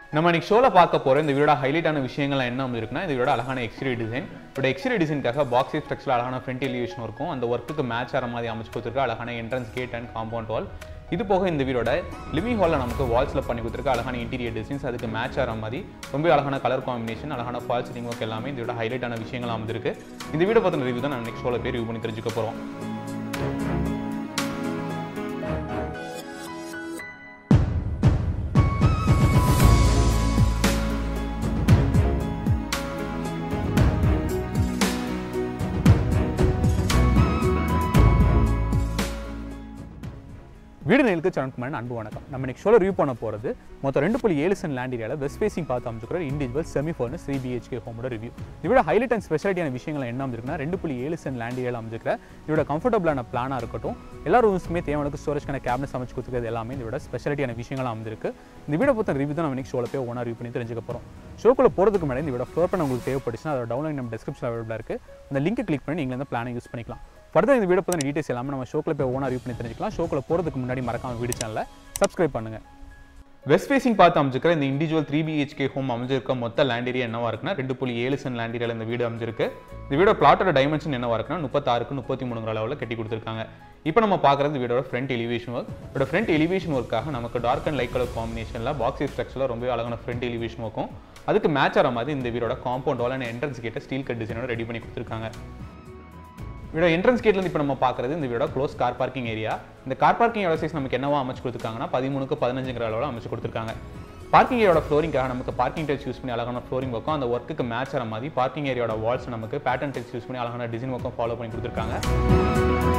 நம்ம இன்னைக்கு ஷோல பார்க்க போற இந்த வீடியோட ஹைலைட்டான விஷயங்கள் என்ன இருக்குன்னா இந்த வீடியோட அழகான எக்ஸ்டீரியர் டிசைன் இதோட எக்ஸ்டீரியர் டிசைனுக்காக பாக்ஸ் ஸ்ட்ரக்சர் அழகான ஃப்ரண்ட் எலிவேஷன் இருக்கும் அந்த ஒர்க்குக்கு மேட்ச் ஆகிற மாதிரி அமைச்சு கொடுத்துருக்க அழகான entrance gate and compound wall இது போக இந்த வீடோட லிவிங் ஹாலில் நமக்கு வால்ஸில் பண்ணி கொடுத்துருக்க அழகான இன்டீரியர் டிசைன்ஸ் அதுக்கு மேட்ச் ஆகிற மாதிரி ரொம்ப அழகான கலர் காம்பினேஷன் அழகான ஃபால் சீலிங் ஒர்க் எல்லாமே இந்த வீட ஹைலைட்டான விஷயங்கள் அமைந்திருக்கு இந்த வீடியோ பற்றின ரிவ்யூ தான் நம்ம நெக்ஸ்ட் ஷோவில் பேர் ரிவ்யூ பண்ணி தெரிஞ்சுக்க போகிறோம் வீடு நிலுக்கு சரண்குமார் அன்பு வணக்கம் நம்ம இன்னைக்கு ஷோல ரிவ்யூ பண்ண போகிறது மொத்தம் ரெண்டு புள்ளி ஏழு சென்ட் லேண்ட் ஏரியாவில் வெஸ்ட் ஃபேசிங் பார்த்து அமைச்சிருக்கிற individual semi furnished three BHK ஹோமோட ரிவ்யூ இதோட ஹைலைட் அண்ட் ஸ்பெஷாலிட்டியான விஷயங்கள் என்ன அமைச்சிருக்குன்னா ரெண்டு புள்ளி ஏழு சென்ட் லேண்ட் ஏரியாவில் அமைச்சிருக்கிற இதோட கம்ஃபர்டபுளான பிளானாக இருக்கட்டும் எல்லா ரூம்ஸுமே தேவையான ஸ்டோரேஜ்க்கான கேபினஸ் அமைச்சு கொடுத்துருக்கிறது எல்லாமே இதோட ஸ்பெஷாலிட்டியான விஷயங்கள் அமைஞ்சிருக்கு இந்த வீடியோ பொறுத்த ரிவ்யூ தான் நம்ம இன்னைக்கு ஷோல போய் ஒன்றா ரிவ்யூ பண்ணி தெரிஞ்சுக்க போகிறோம் ஷோக்குள்ள போகிறதுக்கு முன்னாடி இந்த வீடியோ ஃப்ளோர் பண்ண உங்களுக்கு தேவைப்படுச்சுன்னா அதோட டவுன்லைன் நம்ம டிஸ்கிரிப்ஷன் அவைலபிளாக இருக்குது அந்த லிங்க் கிளிக் பண்ணி நீங்கள் இந்த பிளானை யூஸ் பண்ணிக்கலாம் ஃபர்தர் இந்த வீடியோ பற்றின டீட்டெயில்ஸ் எல்லாமே நம்ம ஷோக்கில் போய் ஓனாக ரிவ்யூ பண்ணி தெரிஞ்சுக்கலாம் ஷோக்கில் போகிறதுக்கு முன்னாடி மறக்காம வீடியோ சேனலை சப்ஸ்கிரைப் பண்ணுங்க வெஸ்ட் ஃபேசிங் பார்த்து அமைச்சிருக்கிற இந்த இண்டிவிஜுவல் த்ரீ பிஹெச்கே ஹோம் அமைஞ்சிருக்க மொத்த லேண்ட் ஏரியா என்னவா இருக்குன்னா ரெண்டு புள்ளி ஏழு சென்ட் லேண்ட் ஏரியாவில் இந்த வீடு அமைஞ்சிருக்கு இந்த வீடோட பிளாட்டோட டைமென்ஷன் என்னவா இருக்குன்னா முப்பத்தாறுக்கு முப்பத்தி மூணுங்கிற அளவில் கட்டி கொடுத்துருக்காங்க இப்போ நம்ம பார்க்குறது இந்த வீடோட ஃப்ரண்ட் எலிவேஷன் ஒர்க் இதோட ஃப்ரண்ட் எலிவேஷன் ஒர்க்காக நமக்கு டார்க் அண்ட் லைட் கலர் காம்பினேஷனில் பாக்ஸ் ஸ்ட்ரக்சரில் ரொம்ப அழகான ஃப்ரண்ட் எலிவேஷன் ஒர்க்கும் அதுக்கு மேட்ச் ஆகிற மாதிரி இந்த வீடோட காம்பவுண்ட் வால் அண்ட் என்ட்ரன்ஸ் கேட்ட ஸ்டீல் கட் டிசைனோட ரெடி பண்ணி கொடுத்துருக்காங்க வீடோட என்ட்ரன்ஸ் கேட்லேருந்து இப்போ நம்ம பார்க்குறது இந்த வீடோட க்ளோஸ் கார் பார்க்கிங் ஏரியா இந்த கார் பார்க்கிங் சைஸ் நமக்கு என்னவா அமைச்சு கொடுத்துருக்காங்கன்னா பதிமூணுக்கு பதினஞ்சுங்கிற அளவில் அமைச்சு கொடுத்துருக்காங்க பார்க்கிங் ஏரியோட ஃப்ளோரிங்காக நமக்கு பார்க்கிங் டெக்ஸ் யூஸ் பண்ணி அழகான ஃப்ளோரிங் ஒர்க்கும் அந்த ஒர்க்குக்கு மேட்ச் ஆகிற மாதிரி பார்க்கிங் ஏரியோட வால்ஸ் நமக்கு பேட்டர்ன் டெக்ஸ் யூஸ் பண்ணி அழகான டிசைன் ஒர்க்கும் ஃபாலோ பண்ணி கொடுத்துருக்காங்க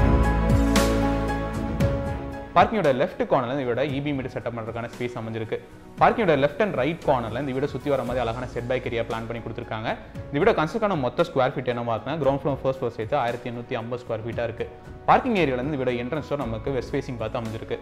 பார்க்கிங்கோட லெஃப்ட் கார்னர்ல இந்த வீட இபி மீட்டர் செட்டப் பண்ணுறதுக்கான ஸ்பேஸ் அமைஞ்சிருக்கு பார்க்கிங்கோட லெஃப்ட் அண்ட் ரைட் கார்னர்ல இந்த வீட சுற்றி வர மாதிரி அழகான செட் பைக் ஏரியா பிளான் பண்ணி கொடுத்துருக்காங்க இந்த வீட கன்ஸ்ட்ரக்டான மொத்த ஸ்கொயர் ஃபீட் என்னவா இருக்குன்னா கிரவுண்ட் ஃப்ளோர் ஃபர்ஸ்ட் ஃப்ளோர் சேர்த்து ஆயிரத்தி எண்ணூற்றி ஐம்பது ஸ்கொயர் ஃபீட்டாக இருக்கு பார்க்கிங் ஏரியாவில் இந்த வீட என்ட்ரன்ஸ் டோர் நமக்கு வெஸ்ட் ஃபேசிங் பார்த்து அமைஞ்சிருக்கு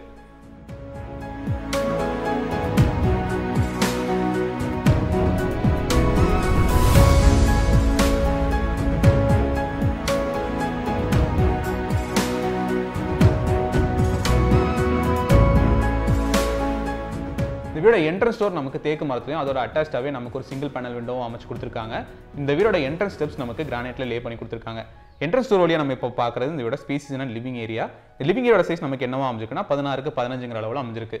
இந்த வீடோட என்ட்ரன்ஸ் டோர் நமக்கு தேக்கு மரத்துலையும் அதோட அட்டாச்சாவே நமக்கு ஒரு சிங்கிள் பேனல் விண்டோவும் அமைச்சு கொடுத்துருக்காங்க இந்த வீடோட என்ட்ரன்ஸ் ஸ்டெப்ஸ் நமக்கு கிரானைட்ல லே பண்ணி கொடுத்துருக்காங்க என்ட்ரன்ஸ் டோர் வழியாக நம்ம இப்போ பார்க்குறது இந்த வீட spaces and living area living ஏரியோட சைஸ் நமக்கு என்னவா அமைஞ்சிருக்குன்னா பதினாறுக்கு பதினஞ்சுங்கிற அளவில் அமைஞ்சிருக்கு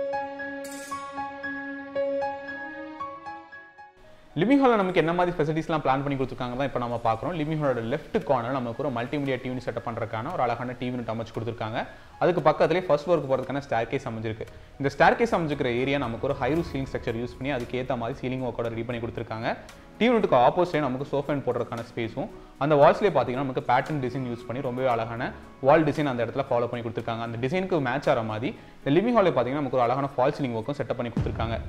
லிவிங் ஹாலில் நமக்கு என்ன மாதிரி ஃபெசிலிட்டிஸ்லாம் பிளான் பண்ணி கொடுத்துருக்காங்க தான் இப்போ நம்ம பார்க்குறோம் லிவிங் ஹாலோட லெஃப்ட் கார்னர் நமக்கு ஒரு மல்டிமீடியா டிவி செட்டப் பண்ணுறதுக்கான ஒரு அழகான டிவி யூனிட் அமைச்சு கொடுத்துருக்காங்க அதுக்கு பக்கத்துலேயே ஃபர்ஸ்ட் ஒர்க் போகிறதுக்கான ஸ்டேர் கேஸ் அமைஞ்சிருக்கு இந்த ஸ்டேர் கேஸ் அமைஞ்சிருக்கிற ஏரியா நமக்கு ஒரு ஹைரூ சீலிங் ஸ்ட்ரக்சர் யூஸ் பண்ணி அதுக்கு ஏற்ற மாதிரி சீலிங் ஒர்க்கோட ரெடி பண்ணி கொடுத்துருக்காங்க டிவி யூனிட்டுக்கு ஆப்போசிட் நமக்கு சோஃபன் போடுறதுக்கான ஸ்பேஸும் அந்த வால்ஸ்லேயே பார்த்தீங்கன்னா நமக்கு பேட்டர்ன் டிசைன் யூஸ் பண்ணி ரொம்பவே அழகான வால் டிசைன் அந்த இடத்துல ஃபாலோ பண்ணி கொடுத்துருக்காங்க அந்த டிசைனுக்கு மேட்ச் ஆகிற மாதிரி இந்த லிவிங் ஹாலில் பார்த்தீங்கன்னா நமக்கு ஒரு அழகான ஃபால் சீலிங் ஒர்க்கும் செட்டப் பண்ணி கொடுத்துருக்காங்க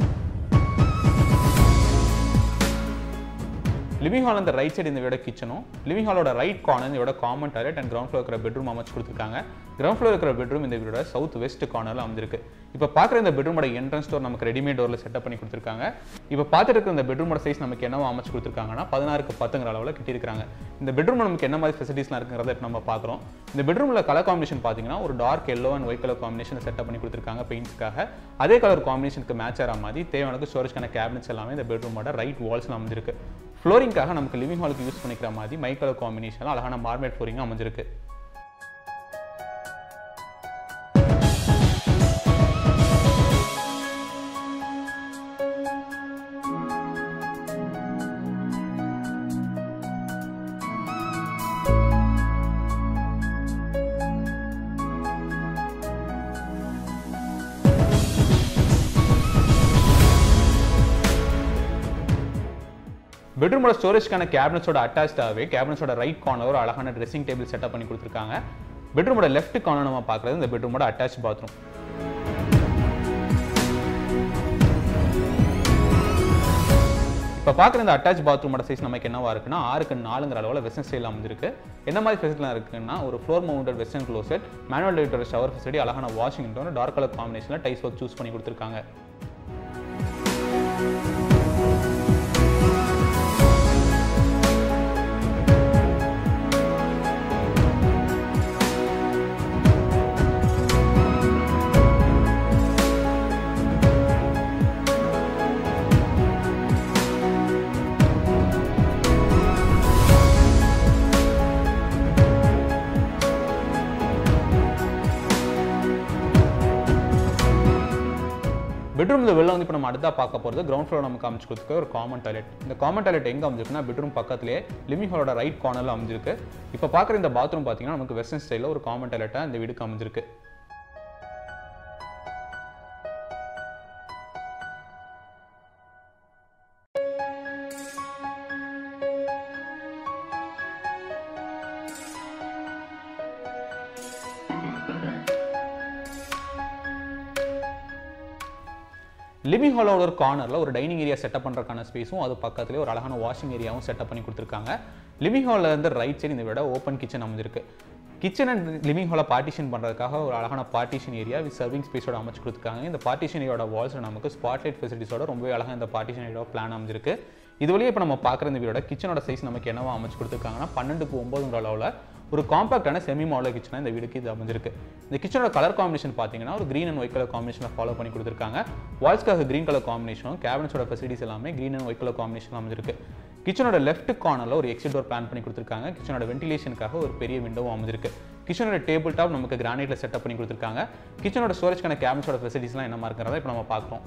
லிவிங் ஹால் அந்த ரைட் சைடு இந்த வீட கிச்சனும் லிவிங் ஹாலோட ரைட் கார்னர் இதோட common toilet and ground floor இருக்கிற பெட்ரூம் அமைச்சு கொடுத்துருக்காங்க கிரவுண்ட் ஃப்ளோர் இருக்கிற பெட்ரூம் இந்த வீடோட சவுத் வெஸ்ட் கார்னரில் அமைஞ்சிருக்கு இப்போ பார்க்குற இந்த பெட்ரூமோட என்ட்ரன்ஸ் டோர் நமக்கு ரெடிமேட் டோரில் செட்டப் பண்ணி கொடுத்துருக்காங்க இப்போ பார்த்துட்டு இருக்கிற இந்த பெட்ரூமோட சைஸ் நமக்கு என்னவோ அமைச்சு கொடுத்துருக்காங்கன்னா பதினாறுக்கு பத்துங்கிற அளவில் கட்டியிருக்காங்க இந்த பெட்ரூம் நமக்கு என்ன மாதிரி ஃபெசிலிட்டிஸ்லாம் இருக்குங்கிறத இப்போ நம்ம பார்க்குறோம் இந்த பெட்ரூமில் கலர் காம்பினேஷன் பார்த்தீங்கன்னா ஒரு dark yellow and white colour combination setup பண்ணி கொடுத்துருக்காங்க பெயிண்ட்ஸ்க்காக அதே கலர் காம்பினேஷனுக்கு மேட்ச் ஆகிற மாதிரி தேவையான ஸ்டோரேஜ்க்கான கேபினட்ஸ் எல்லாமே இந்த பெட்ரூமோட ரைட் வால்ஸில் அமைஞ்சிருக்கு ஃப்ளோரிங்காக நமக்கு லிவிங் ஹாலுக்கு யூஸ் பண்ணிக்கிற மாதிரி மை கலர் காம்பினேஷனில் அழகான மார்மேட் ஃப்ளோரிங் அமைஞ்சிருக்கு பெட்ரூமோட ஸ்டோரேஜ்க்கான கேபினட்ஸோட அட்டாச்சாகவே கேபினட்ஸோட ரைட் கார்னர் ஒரு அழகான ட்ரெஸ்ஸிங் டேபிள் செட்டப் பண்ணி கொடுத்துருக்காங்க பெட்ரூமோட லெஃப்ட் கார்னர் நம்ம பார்க்குறது இந்த பெட்ரூமோட அட்டாச் பாத்ரூம் இப்போ பார்க்குற இந்த அட்டாச் பாத்ரூமோட சைஸ் நமக்கு என்னவா இருக்குன்னா ஆறுக்கு நாலுங்கிற அளவில் வெஸ்டர்ன் ஸ்டைல் அமைஞ்சிருக்கு என்ன மாதிரி ஃபெசிலிட்டிலாம் இருக்குன்னா ஒரு floor mounted western closet manual லைட்டோட ஷவர் ஃபெசிலிட்டி அழகான வாஷிங் டார்க் கலர் காம்பினேஷனில் டைஸ் ஒர்க் சூஸ் பண்ணி கொடுத்துருக்காங்க பெட்ரூமில் வெளில வந்து இப்போ நம்ம அடுத்தா பார்க்க போகிறது கிரவுண்ட் ஃப்ளோர் நமக்கு அமைச்சு கொடுத்துருக்க ஒரு காமன் டாய்லெட் இந்த காமன் டாய்லெட் எங்கே அமைஞ்சிருக்குன்னா பெட்ரூம் பக்கத்துலேயே லிவிங் ஹாலோட ரைட் கார்னரில் அமைஞ்சிருக்கு இப்போ பார்க்குற இந்த பாத்ரூம் பார்த்தீங்கன்னா நமக்கு வெஸ்டர்ன் ஸ்டைலில் ஒரு காமன் டாய்லெட்டாக இந்த வீடுக்கு அமைஞ்சிருக்கு லிவிங் ஹாலோட ஒரு கார்னரில் ஒரு டைனிங் ஏரியா செட்டப் பண்ணுறதுக்கான ஸ்பேஸும் அது பக்கத்துலேயே ஒரு அழகான வாஷிங் ஏரியாவும் செட்டப் பண்ணி கொடுத்துருக்காங்க லிவிங் ஹாலில் இருந்து ரைட் சைடு இந்த விட ஓப்பன் கிச்சன் அமைஞ்சிருக்கு கிச்சன் அண்ட் லிவிங் ஹாலை பார்ட்டிஷன் பண்ணுறதுக்காக ஒரு அழகான பார்ட்டிஷன் ஏரியா வித் சர்விங் ஸ்பேஸோட அமைச்சு கொடுத்துருக்காங்க இந்த பார்ட்டிஷன் ஏரியாவோட வால்ஸ் நமக்கு ஸ்பாட்லைட் ஃபெசிலிட்டிஸோட ரொம்பவே அழகாக இந்த பார்ட்டிஷன் ஏரியாவோட பிளான் அமைஞ்சிருக்கு இது வழியே இப்போ நம்ம பார்க்குற இந்த வீடோட கிச்சனோட சைஸ் நமக்கு என்னவா அமைச்சு கொடுத்துருக்காங்கன்னா பன்னெண்டுக்கு ஒம்பதுங்கிற அளவில் ஒரு காம்பாக்டான செமி மாடல் கிச்சனாக இந்த வீடுக்கு இது அமைஞ்சிருக்கு இந்த கிச்சனோட கலர் காம்பினேஷன் பார்த்தீங்கன்னா ஒரு க்ரீன் அண்ட் ஒயிட் கலர் காம்பினேஷனில் ஃபாலோ பண்ணி கொடுத்துருக்காங்க வால்ஸ்க்காக க்ரீன் கலர் காம்பினேஷனும் கேபினட்ஸோட ஃபெசிலிட்டிஸ் எல்லாமே green and white colour combination அமைஞ்சிருக்கு கிச்சனோட லெஃப்ட் கார்னரில் ஒரு எக்ஸிட் டோர் பிளான் பண்ணி கொடுத்துருக்காங்க கிச்சனோட வென்டிலேஷனுக்காக ஒரு பெரிய விண்டோவும் அமைஞ்சிருக்கு கிச்சனோட டேபிள் டாப் நமக்கு கிரானைட்ல செட்டப் பண்ணி கொடுத்துருக்காங்க கிச்சனோட ஸ்டோரேஜ்க்கான கேபினட்ஸோட ஃபெசிலிட்டிஸ்லாம் என்ன இருக்கிறதா இப்போ நம்ம பார்க்குறோம்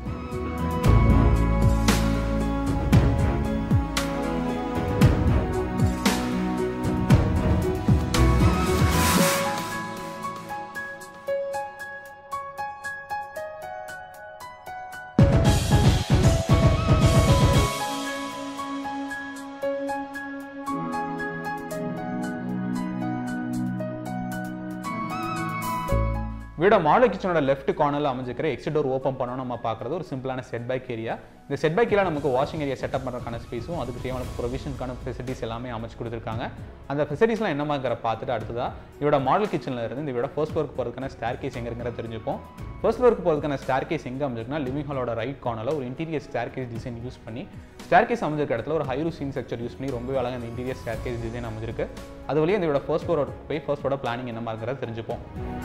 வீட மாடல் கிச்சனோட லெஃப்ட் கார்னரில் அமைஞ்சிருக்கிற எக்ஸிட் டோர் ஓப்பன் பண்ணணும் நம்ம பார்க்குறது ஒரு சிம்பிளான செட் பேக் ஏரியா இந்த செட் பேக் ஏரியா நமக்கு வாஷிங் ஏரியா செட்டப் பண்ணுறதுக்கான ஸ்பேஸும் அதுக்கு தேவையான ப்ரொவிஷனுக்கான ஃபெசிலிட்டிஸ் எல்லாமே அமைச்சு கொடுத்துருக்காங்க அந்த ஃபெசிலிட்டிஸ்லாம் என்னமாங்கிற பார்த்துட்டு அடுத்ததா இதோட மாடல் கிச்சனில் இருந்து இந்த வீட ஃபர்ஸ்ட் ஃப்ளோருக்கு போகிறதுக்கான ஸ்டேர் கேஸ் எங்கிறத தெரிஞ்சுப்போம் ஃபர்ஸ்ட் ஃப்ளோருக்கு போகிறதுக்கான ஸ்டேர் கேஸ் எங்கே அமைஞ்சிருக்குன்னா லிவிங் ஹாலோட ரைட் கார்னரில் ஒரு interior stair case design use பண்ணி ஸ்டேர் கேஸ் அமைஞ்சிருக்க இடத்துல ஒரு ஹைரூ சீன் ஸ்ட்ரக்சர் யூஸ் பண்ணி ரொம்ப அழகாக இந்த இன்டீரியர் ஸ்டேர் கேஸ் டிசைன் அமைஞ்சிருக்கு அது வழியே இந்த ஃபர்ஸ்ட் ஃப்ளோரோட போய் ஃபர்ஸ்ட் ஃப்ளோட பிளானிங் என்ன இருக்கிறத தெரிஞ்சுப்போம்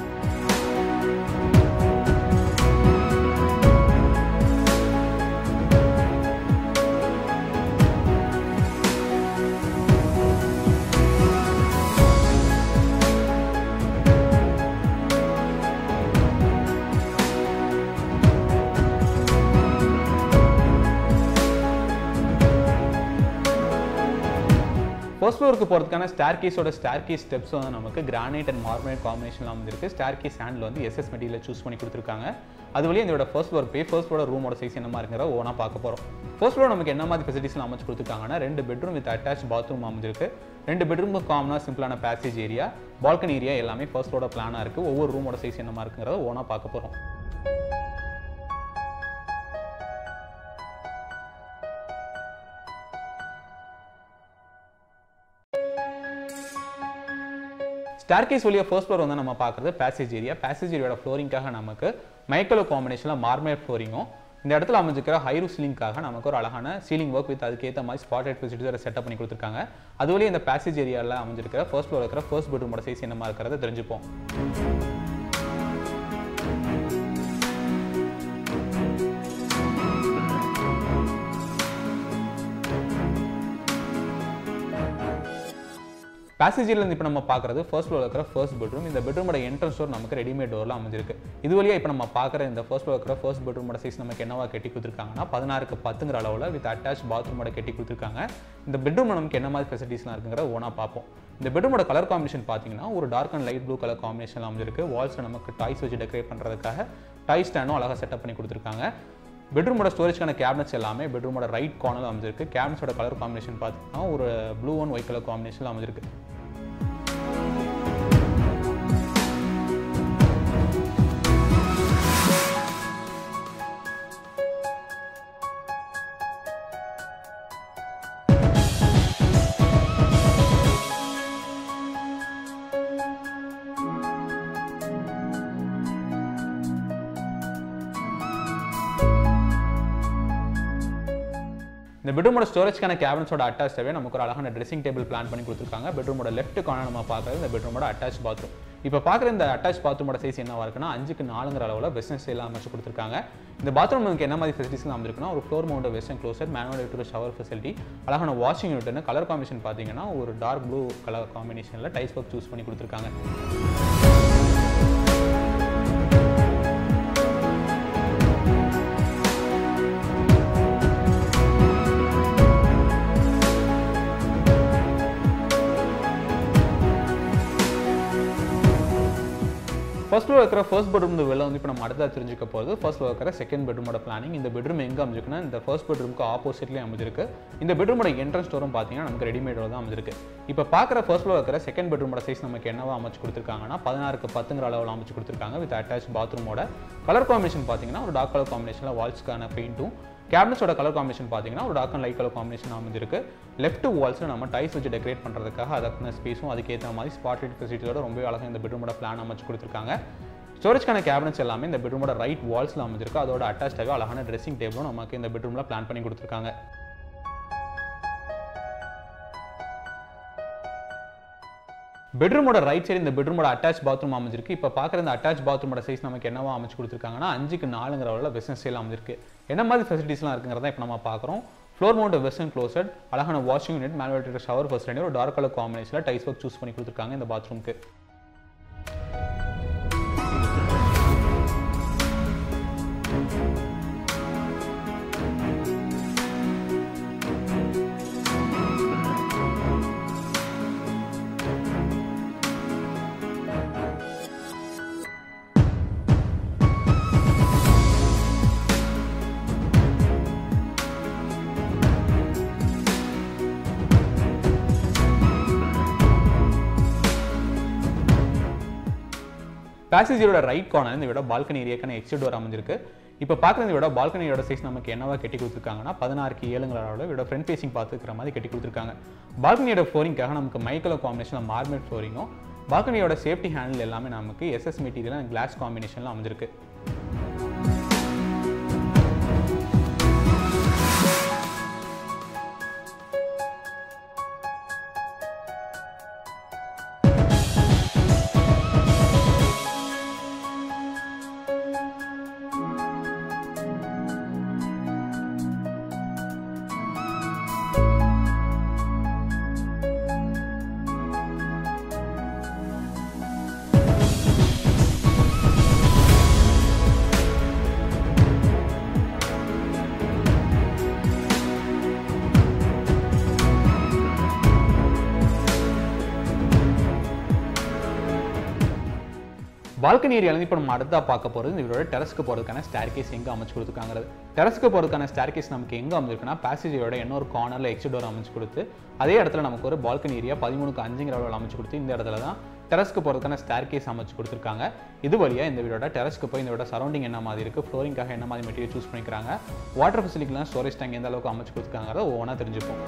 ஃபர்ஸ்ட் ஃப்ளோருக்கு போகிறதுக்கான ஸ்டார் கேஸோட ஸ்டார் கேஸ் ஸ்டெப்ஸ் வந்து நமக்கு கிரானைட் அண்ட் மார்மனைட் காம்பினேஷனில் வந்துருக்கு ஸ்டார் கேஸ் ஹேண்டில் வந்து எஸ்எஸ் மெட்டீரியல் சூஸ் பண்ணி கொடுத்துருக்காங்க அது வழியே இதோட ஃபர்ஸ்ட் ஃப்ளோர் போய் ஃபர்ஸ்ட் ஃப்ளோட ரூமோட சைஸ் என்ன இருக்கிற ஓனா பார்க்க போகிறோம் ஃபர்ஸ்ட் ஃப்ளோர் நமக்கு என்ன மாதிரி ஃபெசிலிட்டிஸ்லாம் அமைச்சு கொடுத்துருக்காங்கன்னா ரெண்டு பெட்ரூம் வித் அட்டாச் பாத்ரூம் அமைஞ்சிருக்கு ரெண்டு பெட்ரூமுக்கு காமனாக சிம்பிளான பேசேஜ் ஏரியா பால்கனி ஏரியா எல்லாமே ஃபர்ஸ்ட் ஃப்ளோட பிளானாக இருக்குது ஒவ்வொரு ரூமோட சைஸ் என்ன இருக்குங்கிறத ஓனா பார்க்க போகிறோம் ஸ்டார் கேஸ் வழியாக ஃபர்ஸ்ட் ஃப்ளோர் வந்து நம்ம பார்க்குறது பேசேஜ் ஏரியா பேசேஜ் ஏரியோட ஃப்ளோரிங்காக நமக்கு மைக்கலோ காம்பினேஷனில் மார்மேட் ஃப்ளோரிங்கும் இந்த இடத்துல அமைஞ்சிருக்கிற ஹைரூ சீலிங்காக நமக்கு ஒரு அழகான சீலிங் ஒர்க் வித் அதுக்கேற்ற மாதிரி ஸ்பாட் லைட் ஃபெசிலிட்டிஸ் செட்டப் பண்ணி கொடுத்துருக்காங்க அது வழியே இந்த பேசேஜ் ஏரியாவில் அமைஞ்சிருக்கிற ஃபர்ஸ்ட் ஃப்ளோர் இருக்கிற ஃபர்ஸ்ட் பெட்ரூமோட சைஸ் என்னமா இருக்கிறத தெரிஞ்சுப்போம் பேசேஜில் இப்போ நம்ம பார்க்குறது ஃபர்ஸ்ட் ஃப்ளோர் இருக்கிற ஃபர்ஸ்ட் பெட்ரூம் இந்த பெட்ரூமோட என்ட்ரன்ஸ் டோர் நமக்கு ரெடிமேட் டோரில் அமைஞ்சிருக்கு இது வழியாக இப்போ நம்ம பார்க்குற இந்த ஃபர்ஸ்ட் ஃப்ளோர் இருக்கிற ஃபர்ஸ்ட் பெட்ரூமோட சைஸ் நமக்கு என்னவா கட்டி கொடுத்துருக்காங்கன்னா பதினாறுக்கு பத்துங்கிற அளவில் வித் அட்டாச் பாத்ரூமோட கட்டி கொடுத்துருக்காங்க இந்த பெட்ரூம் நமக்கு என்ன மாதிரி ஃபெசிலிட்டிஸ்லாம் இருக்குங்கிற ஓனா பார்ப்போம் இந்த பெட்ரூமோட கலர் காம்பினேஷன் பார்த்தீங்கன்னா ஒரு dark and light blue colour combination அமைஞ்சிருக்கு வால்ஸில் நமக்கு டாய்ஸ் வச்சு டெக்கரேட் பண்ணுறதுக்காக டாய் ஸ்டாண்டும் அழகாக செட்டப் பண்ணி கொடுத்துருக்காங்க பெட்ரூமோட ஸ்டோரேஜ்க்கான கேபினட்ஸ் எல்லாமே பெட்ரூமோட ரைட் கார்னர் அமைஞ்சிருக்கு கேபினட்ஸோட கலர் காம்பினேஷன் பார்த்தீங்கன்னா ஒரு ப்ளூ அண்ட் ஒயிட் கலர் காம்பினேஷனில் அமைஞ்சிருக்கு இந்த பெட்ரூமோட ஸ்டோரேஜ்க்கான கேபினட்ஸோட அட்டாச்சாகவே நமக்கு ஒரு அழகான ட்ரெஸ்ஸிங் டேபிள் பிளான் பண்ணி கொடுத்துருக்காங்க பெட்ரூமோட லெஃப்ட் கார்னர் நம்ம பார்க்குறது இந்த பெட்ரூமோட அட்டாச் பாத்ரூம் இப்போ பார்க்குற இந்த அட்டாச் பாத்ரூமோட சைஸ் என்னவா இருக்குன்னா அஞ்சுக்கு நாலுங்கிற அளவில் வெஸ்டர்ன் ஸ்டைலாக அமைச்சு கொடுத்துருக்காங்க இந்த பாத்ரூம் நமக்கு என்ன மாதிரி ஃபெசிலிட்டிஸ் அமைச்சிருக்குன்னா ஒரு floor mount western closet manual electric shower facility அழகான வாஷிங் யூனிட்னு கலர் காம்பினேஷன் பார்த்தீங்கன்னா ஒரு டார்க் ப்ளூ கலர் காம்பினேஷனில் டைஸ் ஒர்க் சூஸ் பண்ணி கொடுத்துருக்காங்க இருக்கிற ஃபர்ஸ்ட் பெட்ரூம் வெளில வந்து இப்போ நம்ம அடுத்தா தெரிஞ்சுக்க போகிறது ஃபர்ஸ்ட் இருக்கிற செகண்ட் பெட்ரூமோட பிளானிங் இந்த பெட்ரூம் எங்கே அமைஞ்சிருக்குன்னா இந்த ஃபர்ஸ்ட் பெட்ரூமுக்கு ஆப்போசிட்லேயே அமைஞ்சிருக்கு இந்த பெட்ரூமோட என்ட்ரன்ஸ் டோரும் பார்த்தீங்கன்னா நமக்கு ரெடிமேடோட தான் அமைஞ்சிருக்கு இப்போ பார்க்குற ஃபர்ஸ்ட் ஃப்ளோர் இருக்கிற செகண்ட் பெட்ரூமோட சைஸ் நமக்கு என்னவா அமைச்சு கொடுத்துருக்காங்கன்னா பதினாறுக்கு பத்துங்கிற அளவில் அமைச்சு கொடுத்துருக்காங்க வித் அட்டாச் பாத்ரூமோட கலர் காம்பினேஷன் பார்த்தீங்கன்னா ஒரு டார்க் கலர் காம்பினேஷனில் வால்ஸ்க்கான பெயிண்ட்டும் கேபினட்ஸோட கலர் காம்பினேஷன் பார்த்தீங்கன்னா ஒரு dark and light colour combination அமைஞ்சிருக்கு லெஃப்ட் வால்ஸில் நம்ம டைஸ் வச்சு டெக்கரேட் பண்ணுறதுக்காக அதுக்கான ஸ்பேஸும் அதுக்கேற்ற மாதிரி ஸ்பாட் லைட் ஃபெசிலிட்டியோட ரொம்ப அழகாக இந்த பெட்ரூமோட பிளான் அமைச்சு கொடுத்துருக்காங்க ஸ்டோரேஜ்க்கான கேபினட்ஸ் எல்லாமே இந்த பெட்ரூமோட ரைட் வால்ஸில் அமைஞ்சிருக்கு அதோட அட்டாச்சாகவே அழகான ட்ரெஸ்ஸிங் டேபிளும் நமக்கு இந்த பெட்ரூமில் பிளான் பண்ணி கொடுத்துருக்காங்க பெட்ரூமோட ரைட் சைடு இந்த பெட்ரூமோட அட்டாச் பாத்ரூம் அமைஞ்சிருக்கு இப்போ பார்க்குற இந்த அட்டாச் பாத்ரூமோட சைஸ் நமக்கு என்னவா அமைச்சு கொடுத்துருக்காங்கன்னா அஞ்சுக்கு நாலுங்கிற அளவில் வெஸ்டர்ன் ஸ்டைல் அமைஞ்சிருக்கு என்ன மாதிரி ஃபெசிலிட்டிஸ்லாம் இருக்குங்கிறத இப்போ நம்ம பார்க்குறோம் ஃப்ளோர் மவுண்ட் வெஸ்டர்ன் க்ளோசட் அழகான வாஷிங் யூனிட் மேனுவேட்டர் ஷவர் ஃபர்ஸ்ட் ஒரு டார்க் கலர் காம்பினேஷனில் டைஸ் ஒர்க் சூஸ் பண்ணி கொடுத்துருக்காங்க இந்த பாத்ரூம்க்கு பேசேஜரோட ரைட் கார்னர் இந்த விட பால்கனி ஏரியாக்கான எக்ஸிட் டோர் அமைஞ்சிருக்கு இப்போ பார்க்குற இந்த விட பால்கனியோட சைஸ் நமக்கு என்னவா கட்டி கொடுத்துருக்காங்கன்னா பதினாறுக்கு ஏழுங்களோட விட ஃப்ரண்ட் ஃபேசிங் பார்த்துக்கிற மாதிரி கட்டி கொடுத்துருக்காங்க பால்கனியோட ஃப்ளோரிங்காக நமக்கு மைக்கலோ காம்பினேஷனில் மார்மெட் ஃப்ளோரிங்கும் பால்கனியோட சேஃப்டி ஹேண்டில் எல்லாமே நமக்கு எஸ்எஸ் மெட்டீரியல் கிளாஸ் காம்பினேஷனில் அமைஞ்சிருக்கு பால்கனி ஏரியாவில் இப்போ நம்ம அடுத்தா பார்க்க போகிறது இந்த வீடோட டெரஸ்க்கு போகிறதுக்கான ஸ்டேர் கேஸ் எங்கே அமைச்சு கொடுத்துருக்காங்கிறது டெரஸ்க்கு போகிறதுக்கான ஸ்டேர் கேஸ் நமக்கு எங்கே அமைச்சிருக்குன்னா பேசேஜோட இன்னொரு கார்னரில் எக்ஸிட் டோர் அமைச்சு கொடுத்து அதே இடத்துல நமக்கு ஒரு பால்கனி ஏரியா பதிமூணுக்கு அஞ்சுங்கிற அளவில் அமைச்சு கொடுத்து இந்த இடத்துல தான் டெரஸ்க்கு போகிறதுக்கான ஸ்டேர் கேஸ் அமைச்சு கொடுத்துருக்காங்க இது வழியாக இந்த வீடோட டெரஸ்க்கு போய் இந்த வீட சரௌண்டிங் என்ன மாதிரி இருக்குது ஃப்ளோரிங்காக என்ன மாதிரி மெட்டீரியல் சூஸ் பண்ணிக்கிறாங்க வாட்டர் ஃபெசிலிட்டிலாம் ஸ்டோரேஜ் டேங்க் எந்த அளவுக்கு அமைச்சு கொடுத்துருக்காங்கிறத ஒவ்வொன்றா தெரிஞ்சுப்போம்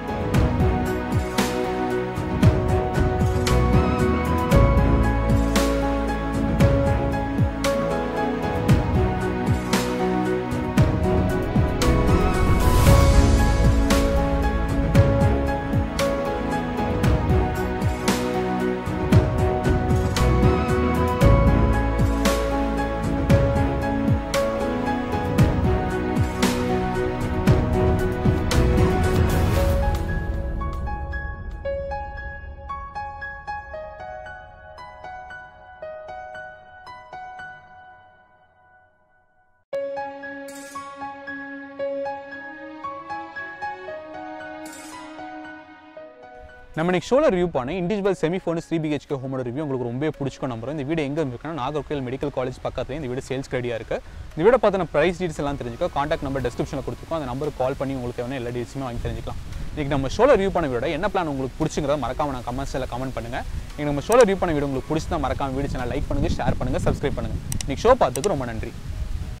நம்ம இன்னைக்கு ஷோவில் ரிவ்யூ பண்ண individual semi furnished three BHK ஹோமோட ரிவ்யூ உங்களுக்கு ரொம்ப பிடிச்சிக்கும் நம்புறோம் இந்த வீடு எங்கே இருக்குன்னா நாகர்கோயில் மெடிக்கல் காலேஜ் பக்கத்துல இந்த வீடு சேல்ஸ் ரெடியாக இருக்கு இந்த வீட பார்த்தின ப்ரைஸ் டீல்ஸ் எல்லாம் தெரிஞ்சுக்க காண்டாக்ட் நம்பர் டிஸ்கிரிப்ஷனில் கொடுத்துருக்கோம் அந்த நம்பருக்கு கால் பண்ணி உங்களுக்கு வேணும் எல்லா டீல்ஸுமே வாங்கி தெரிஞ்சுக்கலாம் இன்னைக்கு நம்ம ஷோவில் ரிவ்யூ பண்ண வீட என்ன பிளான் உங்களுக்கு பிடிச்சிங்கிறத மறக்காம நான் கமெண்ட்ஸில் கமெண்ட் பண்ணுங்க இன்னைக்கு நம்ம ஷோவில் ரிவ்யூ பண்ண வீடு உங்களுக்கு பிடிச்சா மறக்காம வீடியோ சேனல் லைக் பண்ணுங்க ஷேர் பண்ணுங்க சப்ஸ்கிரைப் பண்ணுங்க இன்னைக்கு ஷோ பார்த்துக்கு ரொம்ப நன்றி